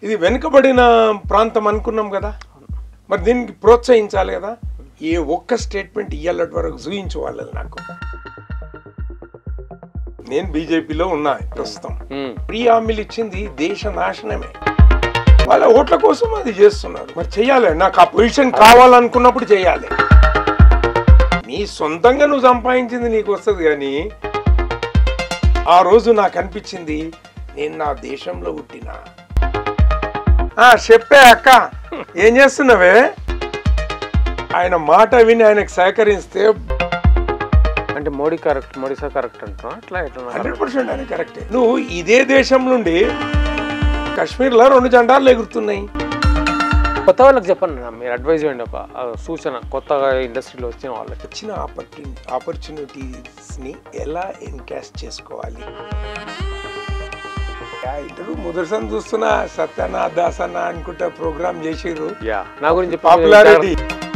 ఇది వెనుకబడిన ప్రాంతం అనుకున్నాం కదా మరి దీనికి ప్రోత్సహించాలి కదా ఏ ఒక్క స్టేట్మెంట్ ఇయ్యాలటి వరకు చూయించు వాళ్ళని నాకు నేను బీజేపీలో ఉన్నా ప్రస్తుతం ఉమ్. ఫ్రీ హామీలు ఇచ్చింది దేశ నాశనమే వాళ్ళ ఓట్ల కోసం అది చేస్తున్నారు మరి చెయ్యాలి నాకు ఆ పొజిషన్ కావాలనుకున్నప్పుడు చెయ్యాలి నీ సొంతంగా నువ్వు సంపాదించింది నీకు వస్తుంది కానీ ఆ రోజు నాకు అనిపించింది నేను నా దేశంలో పుట్టినా ఆ, చెప్పే అక్క ఏం చేస్తున్నావే ఆయన మాట విని ఆయనకు సహకరిస్తే అంటే Modi correct Modi sir correct అంటున్నా అట్లా ఎట్లా హండ్రెడ్ పర్సెంట్ ఆయన కరెక్టే నువ్వు ఇదే దేశం నుండి కాశ్మీర్లో రెండు జెండాలు ఎగురుతున్నాయి కొత్త వాళ్ళకి చెప్పండి అన్న, మీరు అడ్వైజ్ చేయండి ఒక ఆ, సూచన కొత్తగా ఇండస్ట్రీలో వచ్చిన వాళ్ళకి వచ్చిన ఆపర్చుని ఆపర్చునిటీస్ని ఎలా ఎన్కాష్ చేసుకోవాలి ఆ ఇంటర్వ్యూ మొదటిసారి చూస్తున్నా సత్యనా దాసన్న అనుకుంటా ప్రోగ్రామ్ చేసిర్రు యా నా గురించి పాపులారిటీ